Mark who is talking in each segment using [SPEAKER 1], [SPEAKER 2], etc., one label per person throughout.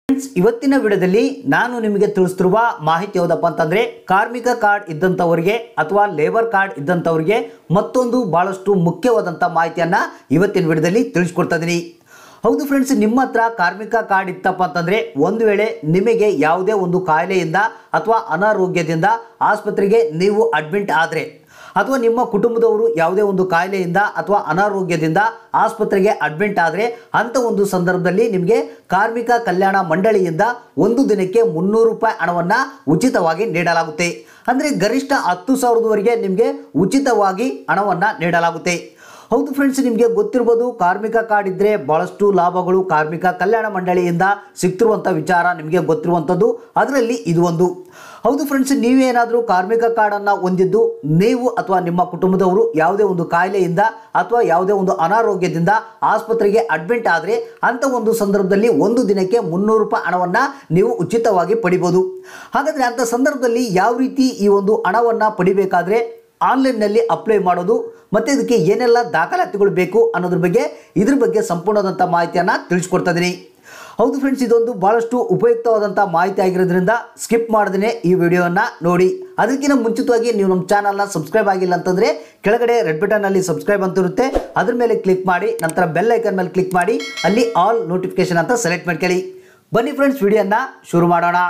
[SPEAKER 1] friends ಇವತ್ತಿನ ವಿಡಿಯೋದಲ್ಲಿ ನಾನು ನಿಮಗೆ ತಿಳಿಸ್ತಿರುವ ಮಾಹಿತಿ ಯಾವುದಪ್ಪ ಅಂತಂದ್ರೆ ಕಾರ್ಮಿಕ ಕಾರ್ಡ್ ಇದ್ದಂಥವರಿಗೆ ಅಥವಾ ಲೇಬರ್ ಕಾರ್ಡ್ ಇದ್ದಂಥವರಿಗೆ ಮತ್ತೊಂದು ಬಹಳಷ್ಟು ಮುಖ್ಯವಾದಂಥ ಮಾಹಿತಿಯನ್ನ ಇವತ್ತಿನ ವಿಡಿಯೋದಲ್ಲಿ ತಿಳಿಸ್ಕೊಡ್ತಾ ಇದ್ದೀನಿ ಹೌದು ಫ್ರೆಂಡ್ಸ್ ನಿಮ್ಮ ಹತ್ರ ಕಾರ್ಮಿಕ ಕಾರ್ಡ್ ಇತ್ತಪ್ಪ ಅಂತಂದ್ರೆ ಒಂದು ವೇಳೆ ನಿಮಗೆ ಯಾವುದೇ ಒಂದು ಕಾಯಿಲೆಯಿಂದ ಅಥವಾ ಅನಾರೋಗ್ಯದಿಂದ ಆಸ್ಪತ್ರೆಗೆ ನೀವು ಅಡ್ಮಿಟ್ ಆದರೆ ಅಥವಾ ನಿಮ್ಮ ಕುಟುಂಬದವರು ಯಾವುದೇ ಒಂದು ಕಾಯಿಲೆಯಿಂದ ಅಥವಾ ಅನಾರೋಗ್ಯದಿಂದ ಆಸ್ಪತ್ರೆಗೆ ಅಡ್ಮಿಟ್ ಆದರೆ ಅಂಥ ಒಂದು ಸಂದರ್ಭದಲ್ಲಿ ನಿಮಗೆ ಕಾರ್ಮಿಕ ಕಲ್ಯಾಣ ಮಂಡಳಿಯಿಂದ ಒಂದು ದಿನಕ್ಕೆ ಮುನ್ನೂರು ರೂಪಾಯಿ ಹಣವನ್ನು ಉಚಿತವಾಗಿ ನೀಡಲಾಗುತ್ತೆ ಅಂದರೆ ಗರಿಷ್ಠ ಹತ್ತು ಸಾವಿರದವರೆಗೆ ನಿಮಗೆ ಉಚಿತವಾಗಿ ಹಣವನ್ನು ನೀಡಲಾಗುತ್ತೆ ಹೌದು ಫ್ರೆಂಡ್ಸ್ ನಿಮಗೆ ಗೊತ್ತಿರ್ಬೋದು ಕಾರ್ಮಿಕ ಕಾರ್ಡ್ ಇದ್ದರೆ ಭಾಳಷ್ಟು ಲಾಭಗಳು ಕಾರ್ಮಿಕ ಕಲ್ಯಾಣ ಮಂಡಳಿಯಿಂದ ಸಿಗ್ತಿರುವಂಥ ವಿಚಾರ ನಿಮಗೆ ಗೊತ್ತಿರುವಂಥದ್ದು ಅದರಲ್ಲಿ ಇದು ಒಂದು ಹೌದು ಫ್ರೆಂಡ್ಸ್ ನೀವೇನಾದರೂ ಕಾರ್ಮಿಕ ಕಾರ್ಡನ್ನು ಹೊಂದಿದ್ದು ನೀವು ಅಥವಾ ನಿಮ್ಮ ಕುಟುಂಬದವರು ಯಾವುದೇ ಒಂದು ಕಾಯಿಲೆಯಿಂದ ಅಥವಾ ಯಾವುದೇ ಒಂದು ಅನಾರೋಗ್ಯದಿಂದ ಆಸ್ಪತ್ರೆಗೆ ಅಡ್ಮಿಟ್ ಆದರೆ ಅಂಥ ಒಂದು ಸಂದರ್ಭದಲ್ಲಿ ಒಂದು ದಿನಕ್ಕೆ ಮುನ್ನೂರು ರೂಪಾಯಿ ಹಣವನ್ನು ನೀವು ಉಚಿತವಾಗಿ ಪಡಿಬೋದು ಹಾಗಾದರೆ ಅಂಥ ಸಂದರ್ಭದಲ್ಲಿ ಯಾವ ರೀತಿ ಈ ಒಂದು ಹಣವನ್ನು ಪಡಿಬೇಕಾದ್ರೆ ಆನ್ಲೈನ್ನಲ್ಲಿ ಅಪ್ಲೈ ಮಾಡೋದು ಮತ್ತು ಇದಕ್ಕೆ ಏನೆಲ್ಲ ದಾಖಲಾತಿಗಳು ಬೇಕು ಅನ್ನೋದ್ರ ಬಗ್ಗೆ ಇದ್ರ ಬಗ್ಗೆ ಸಂಪೂರ್ಣವಾದಂಥ ಮಾಹಿತಿಯನ್ನು ತಿಳಿಸ್ಕೊಡ್ತಾ ಇದ್ದೀನಿ ಹೌದು ಫ್ರೆಂಡ್ಸ್ ಇದೊಂದು ಭಾಳಷ್ಟು ಉಪಯುಕ್ತವಾದಂಥ ಮಾಹಿತಿ ಆಗಿರೋದ್ರಿಂದ ಸ್ಕಿಪ್ ಮಾಡ್ದೇ ಈ ವಿಡಿಯೋನ ನೋಡಿ ಅದಕ್ಕಿಂತ ಮುಂಚಿತವಾಗಿ ನೀವು ನಮ್ಮ ಚಾನಲ್ನ ಸಬ್ಸ್ಕ್ರೈಬ್ ಆಗಿಲ್ಲ ಅಂತಂದರೆ ಕೆಳಗಡೆ ರೆಡ್ ಬಟನ್ನಲ್ಲಿ ಸಬ್ಸ್ಕ್ರೈಬ್ ಅಂತ ಇರುತ್ತೆ ಅದ್ರ ಮೇಲೆ ಕ್ಲಿಕ್ ಮಾಡಿ ನಂತರ ಬೆಲ್ ಐಕನ್ ಮೇಲೆ ಕ್ಲಿಕ್ ಮಾಡಿ ಅಲ್ಲಿ ಆಲ್ ನೋಟಿಫಿಕೇಶನ್ ಅಂತ ಸೆಲೆಕ್ಟ್ ಮಾಡ್ಕೊಳ್ಳಿ ಬನ್ನಿ ಫ್ರೆಂಡ್ಸ್ ವಿಡಿಯೋನ ಶುರು ಮಾಡೋಣ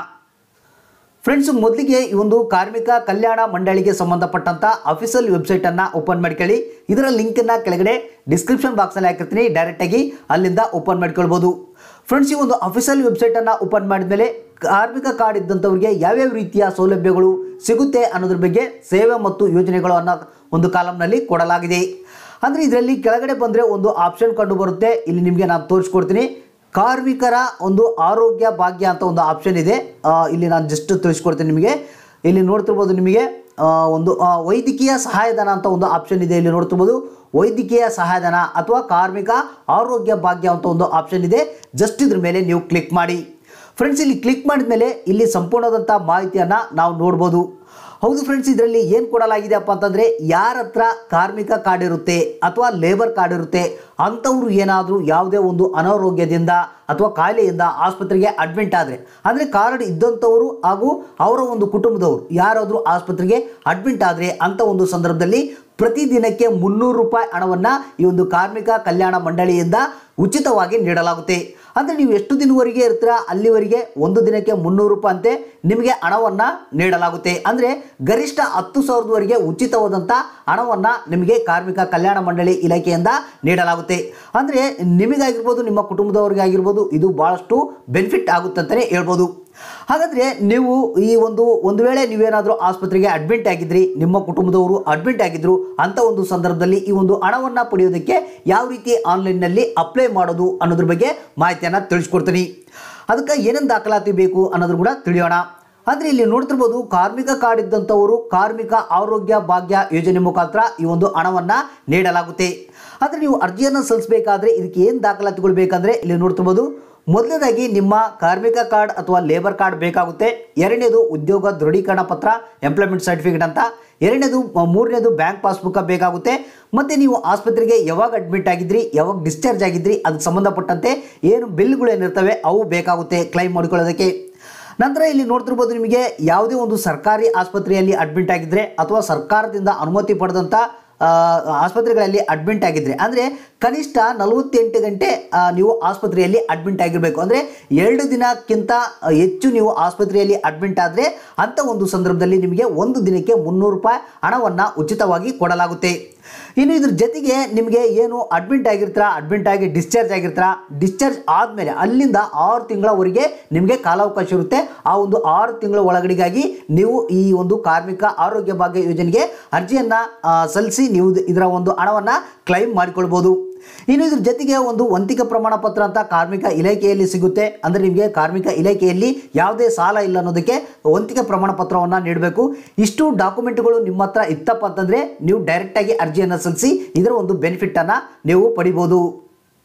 [SPEAKER 1] ಫ್ರೆಂಡ್ಸ್ ಮೊದಲಿಗೆ ಈ ಒಂದು ಕಾರ್ಮಿಕ ಕಲ್ಯಾಣ ಮಂಡಳಿಗೆ ಸಂಬಂಧಪಟ್ಟಂತ ಅಫಿಷಿಯಲ್ ವೆಬ್ಸೈಟನ್ನು ಓಪನ್ ಮಾಡ್ಕೊಳ್ಳಿ ಇದರ ಲಿಂಕನ್ನು ಕೆಳಗಡೆ ಡಿಸ್ಕ್ರಿಪ್ಷನ್ ಬಾಕ್ಸಲ್ಲಿ ಹಾಕಿರ್ತೀನಿ ಡೈರೆಕ್ಟಾಗಿ ಅಲ್ಲಿಂದ ಓಪನ್ ಮಾಡ್ಕೊಳ್ಬೋದು ಫ್ರೆಂಡ್ಸ್ ಈ ಒಂದು ಅಫಿಷಿಯಲ್ ವೆಬ್ಸೈಟನ್ನು ಓಪನ್ ಮಾಡಿದ್ಮೇಲೆ ಕಾರ್ಮಿಕ ಕಾರ್ಡ್ ಇದ್ದಂಥವ್ರಿಗೆ ಯಾವ್ಯಾವ ರೀತಿಯ ಸೌಲಭ್ಯಗಳು ಸಿಗುತ್ತೆ ಅನ್ನೋದ್ರ ಬಗ್ಗೆ ಸೇವೆ ಮತ್ತು ಯೋಜನೆಗಳು ಅನ್ನೋ ಒಂದು ಕಾಲಮ್ನಲ್ಲಿ ಕೊಡಲಾಗಿದೆ ಅಂದರೆ ಇದರಲ್ಲಿ ಕೆಳಗಡೆ ಬಂದರೆ ಒಂದು ಆಪ್ಷನ್ ಕಂಡು ಬರುತ್ತೆ ಇಲ್ಲಿ ನಿಮಗೆ ನಾನು ತೋರಿಸ್ಕೊಡ್ತೀನಿ ಕಾರ್ಮಿಕರ ಒಂದು ಆರೋಗ್ಯ ಭಾಗ್ಯ ಅಂತ ಒಂದು ಆಪ್ಷನ್ ಇದೆ ಆ, ಇಲ್ಲಿ ನಾನು ಜಸ್ಟ್ ತಿಳಿಸ್ಕೊಡ್ತೀನಿ ನಿಮಗೆ ಇಲ್ಲಿ ನೋಡ್ತಿರ್ಬೋದು ನಿಮಗೆ ಆ, ಒಂದು ಆ, ವೈದ್ಯಕೀಯ ಸಹಾಯಧನ ಅಂತ ಒಂದು ಆಪ್ಷನ್ ಇದೆ ಇಲ್ಲಿ ನೋಡ್ತಿರ್ಬೋದು ವೈದ್ಯಕೀಯ ಸಹಾಯಧನ ಅಥವಾ ಕಾರ್ಮಿಕ ಆರೋಗ್ಯ ಭಾಗ್ಯ ಅಂತ ಒಂದು ಆಪ್ಷನ್ ಇದೆ ಜಸ್ಟ್ ಇದ್ರ ಮೇಲೆ ನೀವು ಕ್ಲಿಕ್ ಮಾಡಿ ಫ್ರೆಂಡ್ಸ್ ಇಲ್ಲಿ ಕ್ಲಿಕ್ ಮಾಡಿದ ಮೇಲೆ ಇಲ್ಲಿ ಸಂಪೂರ್ಣವಾದಂಥ ಮಾಹಿತಿಯನ್ನು ನಾವು ನೋಡ್ಬೋದು ಹೌದು ಫ್ರೆಂಡ್ಸ್ ಇದರಲ್ಲಿ ಏನು ಕೊಡಲಾಗಿದೆಯಪ್ಪ ಅಂತಂದರೆ ಯಾರ ಹತ್ರ ಕಾರ್ಮಿಕ ಕಾರ್ಡ್ ಇರುತ್ತೆ ಅಥವಾ ಲೇಬರ್ ಕಾರ್ಡ್ ಇರುತ್ತೆ ಅಂಥವ್ರು ಏನಾದರೂ ಯಾವುದೇ ಒಂದು ಅನಾರೋಗ್ಯದಿಂದ ಅಥವಾ ಕಾಯಿಲೆಯಿಂದ ಆಸ್ಪತ್ರೆಗೆ ಅಡ್ಮಿಟ್ ಆದರೆ ಅಂದರೆ ಕಾರ್ಡ್ ಇದ್ದಂಥವರು ಹಾಗೂ ಅವರ ಒಂದು ಕುಟುಂಬದವರು ಯಾರಾದರೂ ಆಸ್ಪತ್ರೆಗೆ ಅಡ್ಮಿಟ್ ಆದರೆ ಅಂಥ ಒಂದು ಸಂದರ್ಭದಲ್ಲಿ ಪ್ರತಿದಿನಕ್ಕೆ ಮುನ್ನೂರು ರೂಪಾಯಿ ಹಣವನ್ನು ಈ ಒಂದು ಕಾರ್ಮಿಕ ಕಲ್ಯಾಣ ಮಂಡಳಿಯಿಂದ ಉಚಿತವಾಗಿ ನೀಡಲಾಗುತ್ತೆ ಅಂದರೆ ನೀವು ಎಷ್ಟು ದಿನವರೆಗೆ ಇರ್ತೀರಾ ಅಲ್ಲಿವರೆಗೆ ಒಂದು ದಿನಕ್ಕೆ ಮುನ್ನೂರು ರೂಪಾಯಿ ಅಂತೆ ನಿಮಗೆ ಹಣವನ್ನು ನೀಡಲಾಗುತ್ತೆ ಅಂದರೆ ಗರಿಷ್ಠ ಹತ್ತು ಸಾವಿರದವರೆಗೆ ಉಚಿತವಾದಂಥ ಹಣವನ್ನು ನಿಮಗೆ ಕಾರ್ಮಿಕ ಕಲ್ಯಾಣ ಮಂಡಳಿ ಇಲಾಖೆಯಿಂದ ನೀಡಲಾಗುತ್ತೆ ಅಂದರೆ ನಿಮಗಾಗಿರ್ಬೋದು ನಿಮ್ಮ ಕುಟುಂಬದವರಿಗಾಗಿರ್ಬೋದು ಇದು ಭಾಳಷ್ಟು ಬೆನಿಫಿಟ್ ಆಗುತ್ತೆ ಅಂತಲೇ ಹೇಳ್ಬೋದು ಹಾಗಾದರೆ ನೀವು ಈ ಒಂದು ಒಂದು ವೇಳೆ ನೀವೇನಾದರೂ ಆಸ್ಪತ್ರೆಗೆ ಅಡ್ಮಿಟ್ ಆಗಿದ್ರಿ ನಿಮ್ಮ ಕುಟುಂಬದವರು ಅಡ್ಮಿಟ್ ಆಗಿದ್ರು ಅಂಥ ಒಂದು ಸಂದರ್ಭದಲ್ಲಿ ಈ ಒಂದು ಹಣವನ್ನು ಪಡೆಯೋದಕ್ಕೆ ಯಾವ ರೀತಿ ಆನ್ಲೈನ್ನಲ್ಲಿ ಅಪ್ಲೈ ಮಾಡೋದು ಅನ್ನೋದ್ರ ಬಗ್ಗೆ ಮಾಹಿತಿಯನ್ನು ತಿಳಿಸ್ಕೊಡ್ತೀನಿ ಅದಕ್ಕೆ ಏನೇನು ದಾಖಲಾತಿ ಬೇಕು ಅನ್ನೋದ್ರ ಕೂಡ ತಿಳಿಯೋಣ ಆದರೆ ಇಲ್ಲಿ ನೋಡ್ತಿರ್ಬೋದು ಕಾರ್ಮಿಕ ಕಾರ್ಡ್ ಇದ್ದಂಥವರು ಕಾರ್ಮಿಕ ಆರೋಗ್ಯ ಭಾಗ್ಯ ಯೋಜನೆ ಮುಖಾಂತರ ಈ ಒಂದು ಹಣವನ್ನು ನೀಡಲಾಗುತ್ತೆ ಆದರೆ ನೀವು ಅರ್ಜಿಯನ್ನು ಸಲ್ಲಿಸಬೇಕಾದ್ರೆ ಇದಕ್ಕೆ ಏನು ದಾಖಲಾತಿಗಳು ಬೇಕಂದರೆ ಇಲ್ಲಿ ನೋಡ್ತಿರ್ಬೋದು ಮೊದಲನೇದಾಗಿ ನಿಮ್ಮ ಕಾರ್ಮಿಕ ಕಾರ್ಡ್ ಅಥವಾ ಲೇಬರ್ ಕಾರ್ಡ್ ಬೇಕಾಗುತ್ತೆ ಎರಡನೇದು ಉದ್ಯೋಗ ದೃಢೀಕರಣ ಪತ್ರ ಎಂಪ್ಲಾಯ್ಮೆಂಟ್ ಸರ್ಟಿಫಿಕೇಟ್ ಅಂತ ಎರಡನೇದು ಮ- ಮೂರನೇದು ಬ್ಯಾಂಕ್ ಪಾಸ್ಬುಕ್ ಬೇಕಾಗುತ್ತೆ ಮತ್ತು ನೀವು ಆಸ್ಪತ್ರೆಗೆ ಯಾವಾಗ ಅಡ್ಮಿಟ್ ಆಗಿದ್ರಿ ಯಾವಾಗ ಡಿಸ್ಚಾರ್ಜ್ ಆಗಿದ್ರಿ ಅದಕ್ಕೆ ಸಂಬಂಧಪಟ್ಟಂತೆ ಏನು ಬಿಲ್ಗಳು ಏನಿರ್ತವೆ ಅವು ಬೇಕಾಗುತ್ತೆ ಕ್ಲೈಮ್ ಮಾಡಿಕೊಳ್ಳೋದಕ್ಕೆ ನಂತರ ಇಲ್ಲಿ ನೋಡ್ತಿರ್ಬೋದು ನಿಮಗೆ ಯಾವುದೇ ಒಂದು ಸರ್ಕಾರಿ ಆಸ್ಪತ್ರೆಯಲ್ಲಿ ಅಡ್ಮಿಟ್ ಆಗಿದ್ದರೆ ಅಥವಾ ಸರ್ಕಾರದಿಂದ ಅನುಮತಿ ಪಡೆದಂಥ ಆ, ಆಸ್ಪತ್ರೆಗಳಲ್ಲಿ ಅಡ್ಮಿಟ್ ಆಗಿದ್ದರೆ ಅಂದರೆ ಕನಿಷ್ಠ ನಲವತ್ತೆಂಟು ಗಂಟೆ ಆ, ನೀವು ಆಸ್ಪತ್ರೆಯಲ್ಲಿ ಅಡ್ಮಿಟ್ ಆಗಿರಬೇಕು ಅಂದರೆ ಎರಡು ದಿನಕ್ಕಿಂತ ಹೆಚ್ಚು ನೀವು ಆಸ್ಪತ್ರೆಯಲ್ಲಿ ಅಡ್ಮಿಟ್ ಆದರೆ ಅಂಥ ಒಂದು ಸಂದರ್ಭದಲ್ಲಿ ನಿಮಗೆ ಒಂದು ದಿನಕ್ಕೆ ಮುನ್ನೂರು ರೂಪಾಯಿ ಹಣವನ್ನು ಉಚಿತವಾಗಿ ಕೊಡಲಾಗುತ್ತೆ ಇನ್ನು ಇದ್ರ ಜೊತೆಗೆ ನಿಮಗೆ ಏನು ಅಡ್ಮಿಟ್ ಆಗಿರ್ತೀರಾ ಅಡ್ಮಿಟ್ ಆಗಿ ಡಿಸ್ಚಾರ್ಜ್ ಆಗಿರ್ತೀರಾ ಡಿಸ್ಚಾರ್ಜ್ ಆದಮೇಲೆ ಅಲ್ಲಿಂದ ಆರು ತಿಂಗಳವರೆಗೆ ನಿಮಗೆ ಕಾಲಾವಕಾಶ ಇರುತ್ತೆ ಆ ಒಂದು ಆರು ತಿಂಗಳ ಒಳಗಡೆಗಾಗಿ ನೀವು ಈ ಒಂದು ಕಾರ್ಮಿಕ ಆರೋಗ್ಯ ಭಾಗ್ಯ ಯೋಜನೆಗೆ ಅರ್ಜಿಯನ್ನು ಸಲ್ಲಿಸಿ ನೀವು ಇದರ ಒಂದು ಹಣವನ್ನು ಕ್ಲೈಮ್ ಮಾಡಿಕೊಳ್ಬೋದು ಇನ್ನು ಇದ್ರ ಜೊತೆಗೆ ಒಂದು ವಂತಿಕ ಪ್ರಮಾಣ ಪತ್ರ ಅಂತ ಕಾರ್ಮಿಕ ಇಲಾಖೆಯಲ್ಲಿ ಸಿಗುತ್ತೆ ಅಂದರೆ ನಿಮಗೆ ಕಾರ್ಮಿಕ ಇಲಾಖೆಯಲ್ಲಿ ಯಾವುದೇ ಸಾಲ ಇಲ್ಲ ಅನ್ನೋದಕ್ಕೆ ವಂತಿಕ ಪ್ರಮಾಣ ಪತ್ರವನ್ನು ನೀಡಬೇಕು ಇಷ್ಟು ಡಾಕ್ಯುಮೆಂಟ್ಗಳು ನಿಮ್ಮ ಹತ್ರ ಇತ್ತಪ್ಪ ಅಂತಂದರೆ ನೀವು ಡೈರೆಕ್ಟಾಗಿ ಅರ್ಜಿಯನ್ನು ಸಲ್ಲಿಸಿ ಇದರ ಒಂದು ಬೆನಿಫಿಟ್ಟನ್ನು ನೀವು ಪಡಿಬೋದು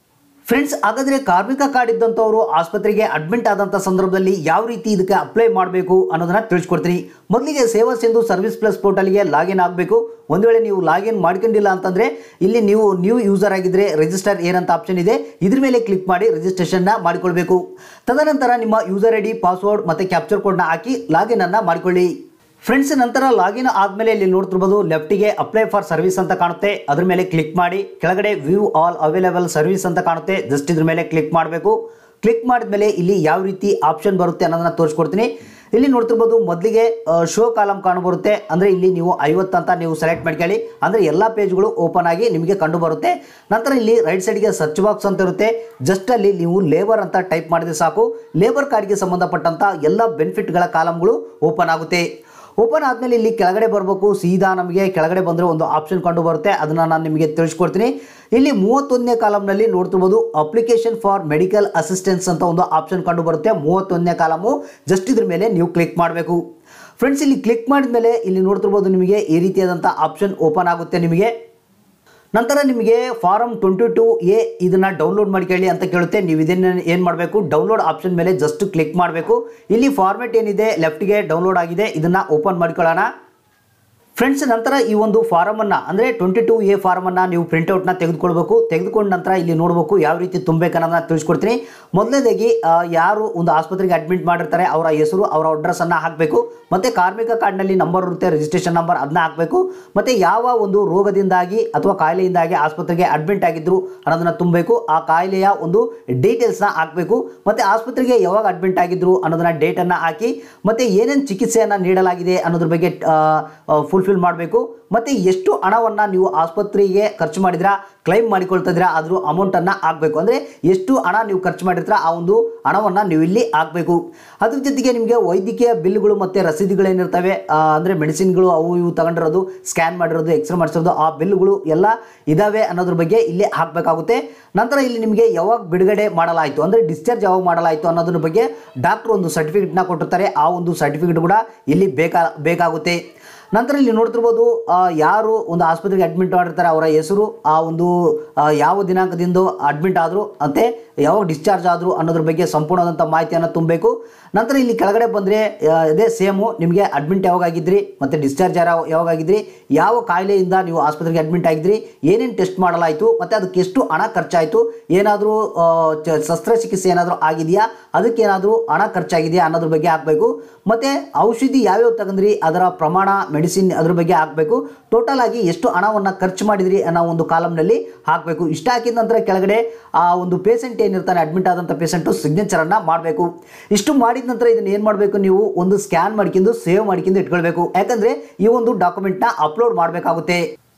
[SPEAKER 1] ಫ್ರೆಂಡ್ಸ್ ಹಾಗಾದ್ರೆ ಕಾರ್ಮಿಕ ಕಾರ್ಡ್ ಇದ್ದಂಥವರು ಆಸ್ಪತ್ರೆಗೆ ಅಡ್ಮಿಟ್ ಆದಂಥ ಸಂದರ್ಭದಲ್ಲಿ ಯಾವ ರೀತಿ ಇದಕ್ಕೆ ಅಪ್ಲೈ ಮಾಡಬೇಕು ಅನ್ನೋದನ್ನ ತಿಳಿಸ್ಕೊಡ್ತೀನಿ ಮೊದಲಿಗೆ ಸೇವಾ ಸಿಂಧು ಸರ್ವಿಸ್ ಪ್ಲಸ್ ಪೋರ್ಟಲ್ಗೆ ಲಾಗಿನ್ ಆಗಬೇಕು ಒಂದು ವೇಳೆ ನೀವು ಲಾಗಿನ್ ಮಾಡ್ಕೊಂಡಿಲ್ಲ ಅಂತಂದ್ರೆ ಇಲ್ಲಿ ನೀವು ನ್ಯೂ ಯೂಸರ್ ಆಗಿದ್ರೆ ರಿಜಿಸ್ಟರ್ ಏನಂತ ಆಪ್ಷನ್ ಇದೆ ಇದ್ರ ಮೇಲೆ ಕ್ಲಿಕ್ ಮಾಡಿ ರಿಜಿಸ್ಟ್ರೇಷನ್ನ ಮಾಡಿಕೊಳ್ಬೇಕು ತದನಂತರ ನಿಮ್ಮ ಯೂಸರ್ ಐ ಡಿ ಪಾಸ್ವರ್ಡ್ ಮತ್ತು ಕ್ಯಾಪ್ಚರ್ ಕೋಡ್ನ ಹಾಕಿ ಲಾಗಿನ್ ಅನ್ನ ಮಾಡಿಕೊಳ್ಳಿ ಫ್ರೆಂಡ್ಸ್ ನಂತರ ಲಾಗಿನ್ ಆದಮೇಲೆ ಇಲ್ಲಿ ನೋಡ್ತಿರ್ಬೋದು ಲೆಫ್ಟಿಗೆ ಅಪ್ಲೈ ಫಾರ್ ಸರ್ವಿಸ್ ಅಂತ ಕಾಣುತ್ತೆ ಅದ್ರ ಮೇಲೆ ಕ್ಲಿಕ್ ಮಾಡಿ ಕೆಳಗಡೆ ವ್ಯೂ ಆಲ್ ಅವೈಲೇಬಲ್ ಸರ್ವಿಸ್ ಅಂತ ಕಾಣುತ್ತೆ ಜಸ್ಟ್ ಇದ್ರ ಮೇಲೆ ಕ್ಲಿಕ್ ಮಾಡಬೇಕು ಕ್ಲಿಕ್ ಮಾಡಿದ್ಮೇಲೆ ಇಲ್ಲಿ ಯಾವ ರೀತಿ ಆಪ್ಷನ್ ಬರುತ್ತೆ ಅನ್ನೋದನ್ನ ತೋರಿಸ್ಕೊಡ್ತೀನಿ ಇಲ್ಲಿ ನೋಡ್ತಿರ್ಬೋದು ಮೊದಲಿಗೆ ಶೋ ಕಾಲಮ್ ಕಾಣಬರುತ್ತೆ ಅಂದರೆ ಇಲ್ಲಿ ನೀವು ಐವತ್ತು ಅಂತ ನೀವು ಸೆಲೆಕ್ಟ್ ಮಾಡ್ಕೊಳ್ಳಿ ಅಂದರೆ ಎಲ್ಲ ಪೇಜ್ಗಳು ಓಪನ್ ಆಗಿ ನಿಮಗೆ ಕಂಡು ಬರುತ್ತೆ ನಂತರ ಇಲ್ಲಿ ರೈಟ್ ಸೈಡ್ಗೆ ಸರ್ಚ್ ಬಾಕ್ಸ್ ಅಂತ ಇರುತ್ತೆ ಜಸ್ಟ್ ಅಲ್ಲಿ ನೀವು ಲೇಬರ್ ಅಂತ ಟೈಪ್ ಮಾಡಿದ್ರೆ ಸಾಕು ಲೇಬರ್ ಕಾರ್ಡ್ಗೆ ಸಂಬಂಧಪಟ್ಟಂಥ ಎಲ್ಲ ಬೆನಿಫಿಟ್ಗಳ ಕಾಲಮ್ಗಳು ಓಪನ್ ಆಗುತ್ತೆ ಓಪನ್ ಆದಮೇಲೆ ಇಲ್ಲಿ ಕೆಳಗಡೆ ಬರಬೇಕು ಸೀದಾ ನಮಗೆ ಕೆಳಗಡೆ ಬಂದರೆ ಒಂದು ಆಪ್ಷನ್ ಕಂಡು ಬರುತ್ತೆ ಅದನ್ನು ನಾನು ನಿಮಗೆ ತಿಳಿಸ್ಕೊಡ್ತೀನಿ ಇಲ್ಲಿ ಮೂವತ್ತೊಂದನೇ ಕಾಲಮ್ನಲ್ಲಿ ನೋಡ್ತಿರ್ಬೋದು ಅಪ್ಲಿಕೇಶನ್ ಫಾರ್ ಮೆಡಿಕಲ್ ಅಸಿಸ್ಟೆನ್ಸ್ ಅಂತ ಒಂದು ಆಪ್ಷನ್ ಕಂಡು ಬರುತ್ತೆ ಮೂವತ್ತೊಂದನೇ ಕಾಲಮು ಜಸ್ಟ್ ಇದ್ರ ಮೇಲೆ ನೀವು ಕ್ಲಿಕ್ ಮಾಡಬೇಕು ಫ್ರೆಂಡ್ಸ್ ಇಲ್ಲಿ ಕ್ಲಿಕ್ ಮಾಡಿದ್ಮೇಲೆ ಇಲ್ಲಿ ನೋಡ್ತಿರ್ಬೋದು ನಿಮಗೆ ಈ ರೀತಿಯಾದಂಥ ಆಪ್ಷನ್ ಓಪನ್ ಆಗುತ್ತೆ ನಿಮಗೆ ನಂತರ ನಿಮಗೆ ಫಾರಮ್ ಟ್ವೆಂಟಿ ಟು ಎ ಇದನ್ನು ಡೌನ್ಲೋಡ್ ಮಾಡ್ಕೊಳ್ಳಿ ಅಂತ ಕೇಳುತ್ತೆ ನೀವು ಇದನ್ನು ಏನು ಮಾಡಬೇಕು ಡೌನ್ಲೋಡ್ ಆಪ್ಷನ್ ಮೇಲೆ ಜಸ್ಟ್ ಕ್ಲಿಕ್ ಮಾಡಬೇಕು ಇಲ್ಲಿ ಫಾರ್ಮೆಟ್ ಏನಿದೆ ಲೆಫ್ಟ್ಗೆ ಡೌನ್ಲೋಡ್ ಆಗಿದೆ ಇದನ್ನು ಓಪನ್ ಮಾಡ್ಕೊಳ್ಳೋಣ ಫ್ರೆಂಡ್ಸ್ ನಂತರ ಈ ಒಂದು ಫಾರಮನ್ನು ಅಂದರೆ ಟ್ವೆಂಟಿ ಟು ಎ ಫಾರಮನ್ನು ನೀವು ಪ್ರಿಂಟೌಟ್ನ ತೆಗೆದುಕೊಳ್ಬೇಕು ತೆಗೆದುಕೊಂಡ ನಂತರ ಇಲ್ಲಿ ನೋಡಬೇಕು ಯಾವ ರೀತಿ ತುಂಬಬೇಕನ್ನೋದನ್ನ ತಿಳಿಸ್ಕೊಡ್ತೀನಿ ಮೊದಲನೇದಾಗಿ ಆ, ಯಾರು ಒಂದು ಆಸ್ಪತ್ರೆಗೆ ಅಡ್ಮಿಟ್ ಮಾಡಿರ್ತಾರೆ ಅವರ ಹೆಸರು ಅವರ ಅಡ್ರೆಸ್ಸನ್ನು ಹಾಕಬೇಕು ಮತ್ತು ಕಾರ್ಮಿಕ ಕಾರ್ಡ್ನಲ್ಲಿ ನಂಬರ್ ಇರುತ್ತೆ ರಿಜಿಸ್ಟ್ರೇಷನ್ ನಂಬರ್ ಅದನ್ನ ಹಾಕಬೇಕು ಮತ್ತು ಯಾವ ಒಂದು ರೋಗದಿಂದಾಗಿ ಅಥವಾ ಕಾಯಿಲೆಯಿಂದಾಗಿ ಆಸ್ಪತ್ರೆಗೆ ಅಡ್ಮಿಟ್ ಆಗಿದ್ರು ಅನ್ನೋದನ್ನ ತುಂಬಬೇಕು ಆ ಕಾಯಿಲೆಯ ಒಂದು ಡೀಟೇಲ್ಸ್ನ ಹಾಕಬೇಕು ಮತ್ತು ಆಸ್ಪತ್ರೆಗೆ ಯಾವಾಗ ಅಡ್ಮಿಟ್ ಆಗಿದ್ರು ಅನ್ನೋದನ್ನ ಡೇಟನ್ನು ಹಾಕಿ ಮತ್ತು ಏನೇನು ಚಿಕಿತ್ಸೆಯನ್ನು ನೀಡಲಾಗಿದೆ ಅನ್ನೋದ್ರ ಬಗ್ಗೆ ಫುಲ್ಫಿಲ್ ಮಾಡಬೇಕು ಮತ್ತು ಎಷ್ಟು ಹಣವನ್ನು ನೀವು ಆಸ್ಪತ್ರೆಗೆ ಖರ್ಚು ಮಾಡಿದ್ರಾ ಕ್ಲೈಮ್ ಮಾಡಿಕೊಳ್ತಾ ಇದ್ದೀರಾ ಅದ್ರ ಅಮೌಂಟನ್ನು ಹಾಕಬೇಕು ಅಂದರೆ ಎಷ್ಟು ಹಣ ನೀವು ಖರ್ಚು ಮಾಡಿರ್ತೀರ ಆ ಒಂದು ಹಣವನ್ನು ನೀವು ಇಲ್ಲಿ ಹಾಕಬೇಕು ಅದ್ರ ಜೊತೆಗೆ ನಿಮಗೆ ವೈದ್ಯಕೀಯ ಬಿಲ್ಗಳು ಮತ್ತು ರಸೀದಿಗಳೇನಿರ್ತವೆ ಅಂದರೆ ಮೆಡಿಸಿನ್ಗಳು ಅವು ಇವು ತಗೊಂಡಿರೋದು ಸ್ಕ್ಯಾನ್ ಮಾಡಿರೋದು ಎಕ್ಸ್ರೇ ಮಾಡಿಸೋದು ಆ ಬಿಲ್ಗಳು ಎಲ್ಲ ಇದಾವೆ ಅನ್ನೋದ್ರ ಬಗ್ಗೆ ಇಲ್ಲಿ ಹಾಕಬೇಕಾಗುತ್ತೆ ನಂತರ ಇಲ್ಲಿ ನಿಮಗೆ ಯಾವಾಗ ಬಿಡುಗಡೆ ಮಾಡಲಾಯಿತು ಅಂದರೆ ಡಿಸ್ಚಾರ್ಜ್ ಯಾವಾಗ ಮಾಡಲಾಯಿತು ಅನ್ನೋದ್ರ ಬಗ್ಗೆ ಡಾಕ್ಟ್ರು ಒಂದು ಸರ್ಟಿಫಿಕೇಟ್ನ ಕೊಟ್ಟಿರ್ತಾರೆ ಆ ಒಂದು ಸರ್ಟಿಫಿಕೇಟ್ ಕೂಡ ಇಲ್ಲಿ ಬೇಕಾ ಬೇಕಾಗುತ್ತೆ ನಂತರ ಇಲ್ಲಿ ನೋಡ್ತಿರ್ಬೋದು ಆ, ಯಾರು ಒಂದು ಆಸ್ಪತ್ರೆಗೆ ಅಡ್ಮಿಟ್ ಮಾಡಿರ್ತಾರೆ ಅವರ ಹೆಸರು ಆ ಒಂದು ಆ, ಯಾವ ದಿನಾಂಕದಿಂದ ಅಡ್ಮಿಟ್ ಆದರು ಮತ್ತು ಯಾವಾಗ ಡಿಸ್ಚಾರ್ಜ್ ಆದರು ಅನ್ನೋದ್ರ ಬಗ್ಗೆ ಸಂಪೂರ್ಣವಾದಂಥ ಮಾಹಿತಿಯನ್ನು ತುಂಬಬೇಕು ನಂತರ ಇಲ್ಲಿ ಕೆಳಗಡೆ ಬಂದರೆ ಇದೇ ಸೇಮು ನಿಮಗೆ ಅಡ್ಮಿಟ್ ಯಾವಾಗ ಆಗಿದ್ರಿ ಮತ್ತು ಡಿಸ್ಚಾರ್ಜ್ ಯಾರ ಯಾವಾಗ ಆಗಿದ್ರಿ ಯಾವ ಕಾಯಿಲೆಯಿಂದ ನೀವು ಆಸ್ಪತ್ರೆಗೆ ಅಡ್ಮಿಟ್ ಆಗಿದ್ರಿ ಏನೇನು ಟೆಸ್ಟ್ ಮಾಡಲಾಯಿತು ಮತ್ತು ಅದಕ್ಕೆ ಎಷ್ಟು ಹಣ ಖರ್ಚಾಯಿತು ಏನಾದರೂ ಶಸ್ತ್ರಚಿಕಿತ್ಸೆ ಏನಾದರೂ ಆಗಿದೆಯಾ ಅದಕ್ಕೇನಾದರೂ ಹಣ ಖರ್ಚಾಗಿದೆಯಾ ಅನ್ನೋದ್ರ ಬಗ್ಗೆ ಹಾಕಬೇಕು ಮತ್ತು ಔಷಧಿ ಯಾವ್ಯಾವ ತಗೊಂಡ್ರಿ ಅದರ ಪ್ರಮಾಣ ಮೆಡಿಸಿನ್ ಅದ್ರ ಬಗ್ಗೆ ಹಾಕಬೇಕು ಟೋಟಲ್ ಆಗಿ ಎಷ್ಟು ಹಣವನ್ನು ಖರ್ಚು ಮಾಡಿದ್ರಿ ಅನ್ನೋ ಒಂದು ಕಾಲಮ್ನಲ್ಲಿ ಹಾಕಬೇಕು ಇಷ್ಟ ಹಾಕಿದ ನಂತರ ಕೆಳಗಡೆ ಆ ಒಂದು ಪೇಷಂಟ್ ಏನಿರ್ತಾನೆ ಅಡ್ಮಿಟ್ ಆದಂಥ ಪೇಷಂಟು ಸಿಗ್ನೇಚರನ್ನು ಮಾಡಬೇಕು ಇಷ್ಟು ಮಾಡಿದ ನಂತರ ಇದನ್ನು ಏನು ಮಾಡಬೇಕು ನೀವು ಒಂದು ಸ್ಕ್ಯಾನ್ ಮಾಡ್ಕೊಂಡು ಸೇವ್ ಮಾಡ್ಕೊಂಡು ಇಟ್ಕೊಳ್ಬೇಕು ಯಾಕಂದರೆ ಈ ಒಂದು ಡಾಕ್ಯುಮೆಂಟ್ನ ಅಪ್ಲೋಡ್ ಮಾಡಬೇಕಾಗುತ್ತೆ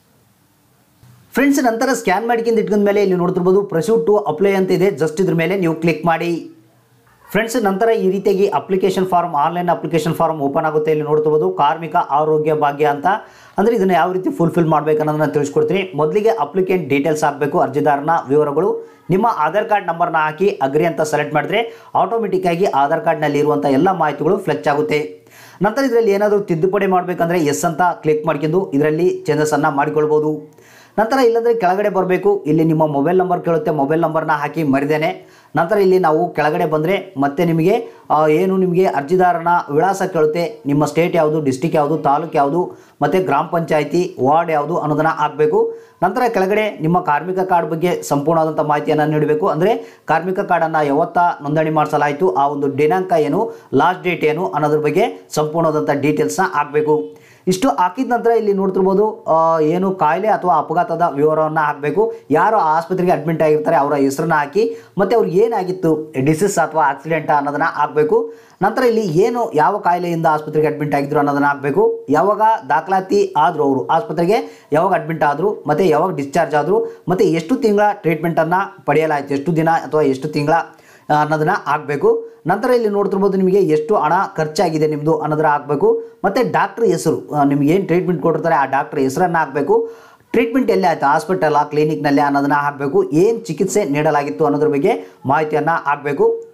[SPEAKER 1] ಫ್ರೆಂಡ್ಸ್ ನಂತರ ಸ್ಕ್ಯಾನ್ ಮಾಡ್ಕೊಂಡು ಇಟ್ಕೊಂಡ ಮೇಲೆ ಇಲ್ಲಿ ನೋಡ್ತಿರ್ಬೋದು ಪ್ರೊಸೀಡ್ ಟು ಅಪ್ಲೈ ಅಂತ ಇದೆ ಜಸ್ಟ್ ಇದ್ರ ಮೇಲೆ ನೀವು ಕ್ಲಿಕ್ ಮಾಡಿ ಫ್ರೆಂಡ್ಸ್ ನಂತರ ಈ ರೀತಿಯಾಗಿ application form online application form open ಆಗುತ್ತೆ ಇಲ್ಲಿ ನೋಡ್ತಿರ್ಬೋದು ಕಾರ್ಮಿಕ ಆರೋಗ್ಯ ಭಾಗ್ಯ ಅಂತ ಅಂದರೆ ಇದನ್ನು ಯಾವ ರೀತಿ ಫುಲ್ಫಿಲ್ ಮಾಡಬೇಕು ಅನ್ನೋದನ್ನ ತಿಳಿಸ್ಕೊಡ್ತೀನಿ ಮೊದಲಿಗೆ ಅಪ್ಲಿಕೆಂಟ್ ಡೀಟೇಲ್ಸ್ ಹಾಕಬೇಕು ಅರ್ಜಿದಾರನ ವಿವರಗಳು ನಿಮ್ಮ ಆಧಾರ್ ಕಾರ್ಡ್ ನಂಬರ್ನ ಹಾಕಿ ಅಗ್ರಿ ಅಂತ ಸೆಲೆಕ್ಟ್ ಮಾಡಿದ್ರೆ ಆಟೋಮೆಟಿಕ್ ಆಗಿ ಆಧಾರ್ ಕಾರ್ಡ್ನಲ್ಲಿ ಇರುವಂಥ ಎಲ್ಲ ಮಾಹಿತಿಗಳು ಫ್ಲೆಚ್ ಆಗುತ್ತೆ ನಂತರ ಇದರಲ್ಲಿ ಏನಾದರೂ ತಿದ್ದುಪಡಿ ಮಾಡಬೇಕಂದ್ರೆ ಎಸ್ ಅಂತ ಕ್ಲಿಕ್ ಮಾಡ್ಕೊಂಡು ಇದರಲ್ಲಿ ಚೇಂಜಸನ್ನು ಮಾಡಿಕೊಳ್ಬೋದು ನಂತರ ಇಲ್ಲಂದರೆ ಕೆಳಗಡೆ ಬರಬೇಕು ಇಲ್ಲಿ ನಿಮ್ಮ ಮೊಬೈಲ್ ನಂಬರ್ ಕೇಳುತ್ತೆ ಮೊಬೈಲ್ ನಂಬರ್ನ ಹಾಕಿ ಮರಿದೇನೆ ನಂತರ ಇಲ್ಲಿ ನಾವು ಕೆಳಗಡೆ ಬಂದರೆ ಮತ್ತೆ ನಿಮಗೆ ಆ, ಏನು ನಿಮಗೆ ಅರ್ಜಿದಾರನ ವಿಳಾಸ ಕೇಳುತ್ತೆ ನಿಮ್ಮ ಸ್ಟೇಟ್ ಯಾವುದು ಡಿಸ್ಟಿಕ್ ಯಾವುದು ತಾಲೂಕು ಯಾವುದು ಮತ್ತು ಗ್ರಾಮ ಪಂಚಾಯಿತಿ ವಾರ್ಡ್ ಯಾವುದು ಅನ್ನೋದನ್ನು ಹಾಕಬೇಕು ನಂತರ ಕೆಳಗಡೆ ನಿಮ್ಮ ಕಾರ್ಮಿಕ ಕಾರ್ಡ್ ಬಗ್ಗೆ ಸಂಪೂರ್ಣವಾದಂಥ ಮಾಹಿತಿಯನ್ನು ನೀಡಬೇಕು ಅಂದರೆ ಕಾರ್ಮಿಕ ಕಾರ್ಡನ್ನು ಯಾವತ್ತ ನೋಂದಣಿ ಮಾಡಿಸಲಾಯಿತು ಆ ಒಂದು ದಿನಾಂಕ ಏನು ಲಾಸ್ಟ್ ಡೇಟ್ ಏನು ಅನ್ನೋದ್ರ ಬಗ್ಗೆ ಸಂಪೂರ್ಣವಾದಂಥ ಡೀಟೇಲ್ಸ್ನ ಹಾಕಬೇಕು ಇಷ್ಟು ಹಾಕಿದ ನಂತರ ಇಲ್ಲಿ ನೋಡ್ತಿರ್ಬೋದು ಆ, ಏನು ಕಾಯಿಲೆ ಅಥವಾ ಅಪಘಾತದ ವಿವರವನ್ನು ಹಾಕಬೇಕು ಯಾರು ಆ ಆಸ್ಪತ್ರೆಗೆ ಅಡ್ಮಿಟ್ ಆಗಿರ್ತಾರೆ ಅವರ ಹೆಸರನ್ನ ಹಾಕಿ ಮತ್ತು ಅವ್ರಿಗೆ ಏನಾಗಿತ್ತು ಡಿಸೀಸ್ ಅಥವಾ ಆಕ್ಸಿಡೆಂಟ್ ಅನ್ನೋದನ್ನ ಹಾಕಬೇಕು ನಂತರ ಇಲ್ಲಿ ಏನು ಯಾವ ಕಾಯಿಲೆಯಿಂದ ಆಸ್ಪತ್ರೆಗೆ ಅಡ್ಮಿಟ್ ಆಗಿದ್ರು ಅನ್ನೋದನ್ನ ಹಾಕಬೇಕು ಯಾವಾಗ ದಾಖಲಾತಿ ಆದರು ಅವರು ಆಸ್ಪತ್ರೆಗೆ ಯಾವಾಗ ಅಡ್ಮಿಟ್ ಆದರು ಮತ್ತು ಯಾವಾಗ ಡಿಸ್ಚಾರ್ಜ್ ಆದರು ಮತ್ತು ಎಷ್ಟು ತಿಂಗಳ ಟ್ರೀಟ್ಮೆಂಟನ್ನು ಪಡೆಯಲಾಯಿತು ಎಷ್ಟು ದಿನ ಅಥವಾ ಎಷ್ಟು ತಿಂಗಳ ಆ, ಅನ್ನೋದನ್ನ ಹಾಕಬೇಕು ನಂತರ ಇಲ್ಲಿ ನೋಡ್ತಿರ್ಬೋದು ನಿಮಗೆ ಎಷ್ಟು ಹಣ ಖರ್ಚಾಗಿದೆ ನಿಮ್ಮದು ಅನ್ನೋದನ್ನ ಹಾಕಬೇಕು ಮತ್ತು ಡಾಕ್ಟ್ರ್ ಹೆಸರು ಆ, ನಿಮ್ಗೆ ಏನು ಟ್ರೀಟ್ಮೆಂಟ್ ಕೊಟ್ಟಿರ್ತಾರೆ ಆ ಡಾಕ್ಟ್ರ್ ಹೆಸರನ್ನು ಹಾಕಬೇಕು ಟ್ರೀಟ್ಮೆಂಟ್ ಎಲ್ಲಿ ಆಯಿತು ಹಾಸ್ಪಿಟಲ್ ಕ್ಲಿನಿಕ್ನಲ್ಲಿ ಅನ್ನೋದನ್ನ ಹಾಕಬೇಕು ಏನು ಚಿಕಿತ್ಸೆ ನೀಡಲಾಗಿತ್ತು ಅನ್ನೋದ್ರ ಬಗ್ಗೆ ಮಾಹಿತಿಯನ್ನು ಹಾಕಬೇಕು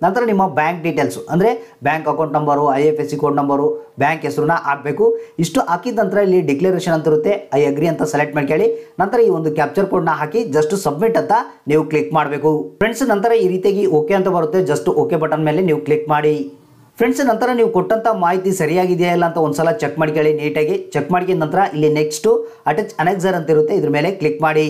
[SPEAKER 1] ನಂತರ ನಿಮ್ಮ ಬ್ಯಾಂಕ್ ಡೀಟೇಲ್ಸ್ ಅಂದರೆ bank account number I F S C code number bank ಹೆಸರನ್ನ ಹಾಕಬೇಕು ಇಷ್ಟು ಹಾಕಿದ ನಂತರ ಇಲ್ಲಿ ಡಿಕ್ಲರೇಷನ್ ಅಂತ ಇರುತ್ತೆ ಐ ಅಗ್ರಿ ಅಂತ ಸೆಲೆಕ್ಟ್ ಮಾಡ್ಕೊಳ್ಳಿ ನಂತರ ಈ ಒಂದು ಕ್ಯಾಪ್ಚರ್ ಕೋಡ್ನ ಹಾಕಿ ಜಸ್ಟ್ ಸಬ್ಮಿಟ್ ಅಂತ ನೀವು ಕ್ಲಿಕ್ ಮಾಡಬೇಕು ಫ್ರೆಂಡ್ಸ್ ನಂತರ ಈ ರೀತಿಯಾಗಿ ಓಕೆ ಅಂತ ಬರುತ್ತೆ ಜಸ್ಟ್ ಓಕೆ ಬಟನ್ ಮೇಲೆ ನೀವು ಕ್ಲಿಕ್ ಮಾಡಿ ಫ್ರೆಂಡ್ಸ್ ನಂತರ ನೀವು ಕೊಟ್ಟಂತ ಮಾಹಿತಿ ಸರಿಯಾಗಿದೆಯಾ ಇಲ್ಲ ಅಂತ ಒಂದ್ಸಲ ಚೆಕ್ ಮಾಡ್ಕೊಳ್ಳಿ ನೀಟಾಗಿ ಚೆಕ್ ಮಾಡ್ಕೊಂಡ ನಂತರ ಇಲ್ಲಿ ನೆಕ್ಸ್ಟ್ ಅಟ್ಯಾಚ್ ಅನೆಕ್ಸರ್ ಅಂತ ಇರುತ್ತೆ ಇದ್ರ ಮೇಲೆ ಕ್ಲಿಕ್ ಮಾಡಿ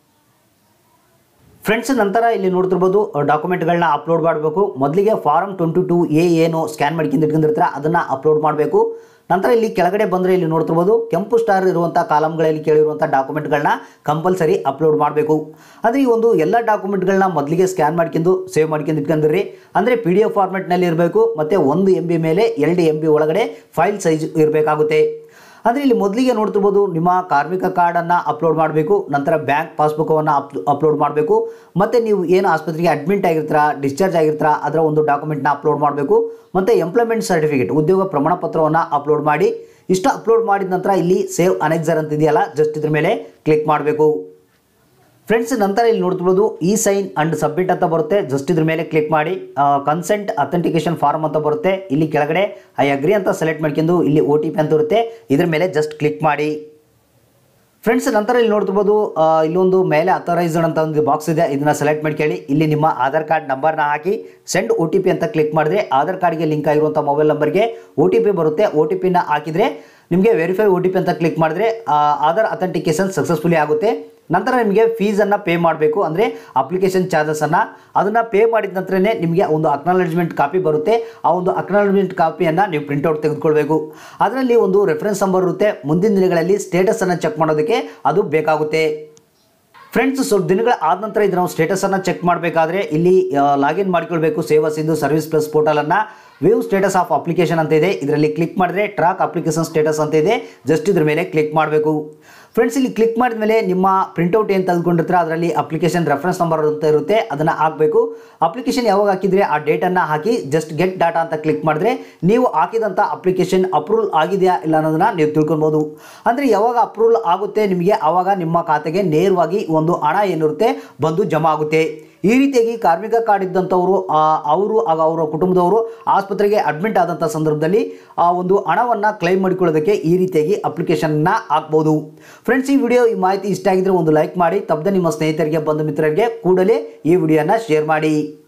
[SPEAKER 1] ಫ್ರೆಂಡ್ಸ್ ನಂತರ ಇಲ್ಲಿ ನೋಡ್ತಿರ್ಬೋದು ಡಾಕ್ಯುಮೆಂಟ್ಗಳನ್ನ ಅಪ್ಲೋಡ್ ಮಾಡಬೇಕು ಮೊದಲಿಗೆ ಫಾರಮ್ ಟ್ವೆಂಟಿ ಟು ಎ ಏನು ಸ್ಕ್ಯಾನ್ ಮಾಡ್ಕೊಂಡು ಇಟ್ಕೊಂಡಿರ್ತಾರೆ ಅದನ್ನು ಅಪ್ಲೋಡ್ ಮಾಡಬೇಕು ನಂತರ ಇಲ್ಲಿ ಕೆಳಗಡೆ ಬಂದರೆ ಇಲ್ಲಿ ನೋಡ್ತಿರ್ಬೋದು ಕೆಂಪು ಸ್ಟಾರ್ ಇರುವಂಥ ಕಾಲಮ್ಗಳಲ್ಲಿ ಕೇಳಿರುವಂಥ ಡಾಕ್ಯುಮೆಂಟ್ಗಳನ್ನ ಕಂಪಲ್ಸರಿ ಅಪ್ಲೋಡ್ ಮಾಡಬೇಕು ಅಂದರೆ ಈ ಒಂದು ಎಲ್ಲ ಡಾಕ್ಯುಮೆಂಟ್ಗಳನ್ನ ಮೊದಲಿಗೆ ಸ್ಕ್ಯಾನ್ ಮಾಡ್ಕೊಂಡು ಸೇವ್ ಮಾಡ್ಕೊಂಡು ಇಟ್ಕೊಂಡಿರಿ ಅಂದರೆ ಪಿ ಡಿ ಎಫ್ ಫಾರ್ಮೆಟ್ನಲ್ಲಿ ಇರಬೇಕು ಮತ್ತು ಒಂದು ಎಮ್ ಬಿ ಮೇಲೆ ಎರಡು ಎಮ್ ಬಿ ಒಳಗಡೆ ಫೈಲ್ ಸೈಜ್ ಇರಬೇಕಾಗುತ್ತೆ ಅಂದರೆ ಇಲ್ಲಿ ಮೊದಲಿಗೆ ನೋಡ್ತಿರ್ಬೋದು ನಿಮ್ಮ ಕಾರ್ಮಿಕ ಕಾರ್ಡನ್ನು ಅಪ್ಲೋಡ್ ಮಾಡಬೇಕು ನಂತರ ಬ್ಯಾಂಕ್ ಪಾಸ್ಬುಕ್ಕವನ್ನು ಅಪ್ ಅಪ್ಲೋಡ್ ಮಾಡಬೇಕು ಮತ್ತು ನೀವು ಏನು ಆಸ್ಪತ್ರೆಗೆ ಅಡ್ಮಿಟ್ ಆಗಿರ್ತೀರಾ ಡಿಸ್ಚಾರ್ಜ್ ಆಗಿರ್ತೀರಾ ಅದರ ಒಂದು ಡಾಕ್ಯುಮೆಂಟ್ನ ಅಪ್ಲೋಡ್ ಮಾಡಬೇಕು ಮತ್ತು ಎಂಪ್ಲಾಯ್ಮೆಂಟ್ ಸರ್ಟಿಫಿಕೇಟ್ ಉದ್ಯೋಗ ಪ್ರಮಾಣ ಪತ್ರವನ್ನು ಅಪ್ಲೋಡ್ ಮಾಡಿ ಇಷ್ಟು ಅಪ್ಲೋಡ್ ಮಾಡಿದ ನಂತರ ಇಲ್ಲಿ ಸೇವ್ ಅನೆಕ್ಸರ್ ಅಂತ ಇದೆಯಲ್ಲ ಜಸ್ಟ್ ಇದ್ರ ಮೇಲೆ ಕ್ಲಿಕ್ ಮಾಡಬೇಕು ಫ್ರೆಂಡ್ಸ್ ನಂತರ ಇಲ್ಲಿ ನೋಡ್ತಿರ್ಬೋದು ಈ ಸೈನ್ ಅಂಡ್ ಸಬ್ಮಿಟ್ ಅಂತ ಬರುತ್ತೆ ಜಸ್ಟ್ ಇದ್ರ ಮೇಲೆ ಕ್ಲಿಕ್ ಮಾಡಿ ಕನ್ಸೆಂಟ್ ಅಥೆಂಟಿಕೇಶನ್ ಫಾರ್ಮ್ ಅಂತ ಬರುತ್ತೆ ಇಲ್ಲಿ ಕೆಳಗಡೆ ಐ ಅಗ್ರಿ ಅಂತ ಸೆಲೆಕ್ಟ್ ಮಾಡ್ಕೊಂಡು ಇಲ್ಲಿ ಒ ಟಿ ಪಿ ಅಂತ ಇರುತ್ತೆ ಇದ್ರ ಮೇಲೆ ಜಸ್ಟ್ ಕ್ಲಿಕ್ ಮಾಡಿ ಫ್ರೆಂಡ್ಸ್ ನಂತರ ಇಲ್ಲಿ ನೋಡ್ತಿರ್ಬೋದು ಆ, ಇಲ್ಲೊಂದು ಮೇಲೆ ಅಥರೈಸ್ಡ್ ಅಂತ ಒಂದು ಬಾಕ್ಸ್ ಇದೆ ಇದನ್ನ ಸೆಲೆಕ್ಟ್ ಮಾಡ್ಕೊಳ್ಳಿ ಇಲ್ಲಿ ನಿಮ್ಮ ಆಧಾರ್ ಕಾರ್ಡ್ ನಂಬರ್ನ ಹಾಕಿ ಸೆಂಡ್ ಒ ಟಿ ಪಿ ಅಂತ ಕ್ಲಿಕ್ ಮಾಡಿದ್ರೆ ಆಧಾರ್ ಕಾರ್ಡ್ಗೆ ಲಿಂಕ್ ಆಗಿರುವಂಥ ಮೊಬೈಲ್ ನಂಬರ್ಗೆ ಒ ಟಿ ಪಿ ಬರುತ್ತೆ ಒ ಟಿ ಪಿನ ಹಾಕಿದರೆ ನಿಮಗೆ ವೆರಿಫೈ ಒ ಟಿ ಪಿ ಅಂತ ಕ್ಲಿಕ್ ಮಾಡಿದ್ರೆ ಆ, ಆಧಾರ್ ಅಥೆಂಟಿಕೇಶನ್ ಸಕ್ಸಸ್ಫುಲಿ ಆಗುತ್ತೆ ನಂತರ ನಿಮಗೆ ಫೀಸನ್ನು ಪೇ ಮಾಡಬೇಕು ಅಂದರೆ ಅಪ್ಲಿಕೇಶನ್ ಚಾರ್ಜಸನ್ನು ಅದನ್ನು ಪೇ ಮಾಡಿದ ನಂತರನೇ ನಿಮಗೆ ಒಂದು ಅಕ್ನಾಲಜ್ಮೆಂಟ್ ಕಾಪಿ ಬರುತ್ತೆ ಆ ಒಂದು ಅಕ್ನಾಲಜ್ಮೆಂಟ್ ಕಾಪಿಯನ್ನು ನೀವು ಪ್ರಿಂಟೌಟ್ ತೆಗೆದುಕೊಳ್ಬೇಕು ಅದರಲ್ಲಿ ಒಂದು ರೆಫರೆನ್ಸ್ ನಂಬರ್ ಇರುತ್ತೆ ಮುಂದಿನ ದಿನಗಳಲ್ಲಿ ಸ್ಟೇಟಸನ್ನು ಚೆಕ್ ಮಾಡೋದಕ್ಕೆ ಅದು ಬೇಕಾಗುತ್ತೆ ಫ್ರೆಂಡ್ಸ್ ಸ್ವಲ್ಪ ದಿನಗಳ ಆದ ನಂತರ ಇದು ನಾವು ಸ್ಟೇಟಸನ್ನು ಚೆಕ್ ಮಾಡಬೇಕಾದ್ರೆ ಇಲ್ಲಿ ಲಾಗಿನ್ ಮಾಡ್ಕೊಳ್ಬೇಕು ಸೇವಾ ಸಿಂಧು ಸರ್ವಿಸ್ ಪ್ಲಸ್ ಪೋರ್ಟಲನ್ನು ವ್ಯೂ ಸ್ಟೇಟಸ್ ಆಫ್ ಅಪ್ಲಿಕೇಶನ್ ಅಂತ ಇದೆ ಇದರಲ್ಲಿ ಕ್ಲಿಕ್ ಮಾಡಿದ್ರೆ ಟ್ರಾಕ್ ಅಪ್ಲಿಕೇಶನ್ ಸ್ಟೇಟಸ್ ಅಂತ ಇದೆ ಜಸ್ಟ್ ಇದ್ರ ಮೇಲೆ ಕ್ಲಿಕ್ ಮಾಡಬೇಕು ಫ್ರೆಂಡ್ಸ್ ಇಲ್ಲಿ ಕ್ಲಿಕ್ ಮಾಡಿದ ಮೇಲೆ ನಿಮ್ಮ ಪ್ರಿಂಟೌಟ್ ಏನು ತೆಗೆದುಕೊಂಡಿರ್ತೀರ ಅದರಲ್ಲಿ ಅಪ್ಲಿಕೇಶನ್ ರೆಫರೆನ್ಸ್ ನಂಬರ್ ಅಂತ ಇರುತ್ತೆ ಅದನ್ನು ಹಾಕಬೇಕು ಅಪ್ಲಿಕೇಶನ್ ಯಾವಾಗ ಹಾಕಿದ್ರೆ ಆ ಡೇಟನ್ನು ಹಾಕಿ ಜಸ್ಟ್ ಗೆಟ್ ಡಾಟಾ ಅಂತ ಕ್ಲಿಕ್ ಮಾಡಿದ್ರೆ ನೀವು ಹಾಕಿದಂಥ ಅಪ್ಲಿಕೇಶನ್ ಅಪ್ರೂವಲ್ ಆಗಿದೆಯಾ ಇಲ್ಲ ಅನ್ನೋದನ್ನ ನೀವು ತಿಳ್ಕೊಬೋದು ಅಂದರೆ ಯಾವಾಗ ಅಪ್ರೂವಲ್ ಆಗುತ್ತೆ ನಿಮಗೆ ಆವಾಗ ನಿಮ್ಮ ಖಾತೆಗೆ ನೇರವಾಗಿ ಒಂದು ಹಣ ಏನಿರುತ್ತೆ ಬಂದು ಜಮಾ ಆಗುತ್ತೆ ಈ ರೀತಿಯಾಗಿ ಕಾರ್ಮಿಕ ಕಾರ್ಡ್ ಇದ್ದಂಥವರು ಆ, ಅವರು ಆಗ ಅವರ ಕುಟುಂಬದವರು ಆಸ್ಪತ್ರೆಗೆ ಅಡ್ಮಿಟ್ ಆದಂಥ ಸಂದರ್ಭದಲ್ಲಿ ಆ ಒಂದು ಹಣವನ್ನು ಕ್ಲೈಮ್ ಮಾಡಿಕೊಳ್ಳೋದಕ್ಕೆ ಈ ರೀತಿಯಾಗಿ ಅಪ್ಲಿಕೇಶನ್ನ ಹಾಕ್ಬೋದು ಫ್ರೆಂಡ್ಸ್ ಈ ವಿಡಿಯೋ ಈ ಮಾಹಿತಿ ಇಷ್ಟ ಆಗಿದ್ರೆ ಒಂದು ಲೈಕ್ ಮಾಡಿ ತಪ್ಪದೆ ನಿಮ್ಮ ಸ್ನೇಹಿತರಿಗೆ ಬಂಧು ಮಿತ್ರರಿಗೆ ಕೂಡಲೇ ಈ ವಿಡಿಯೋನ ಶೇರ್ ಮಾಡಿ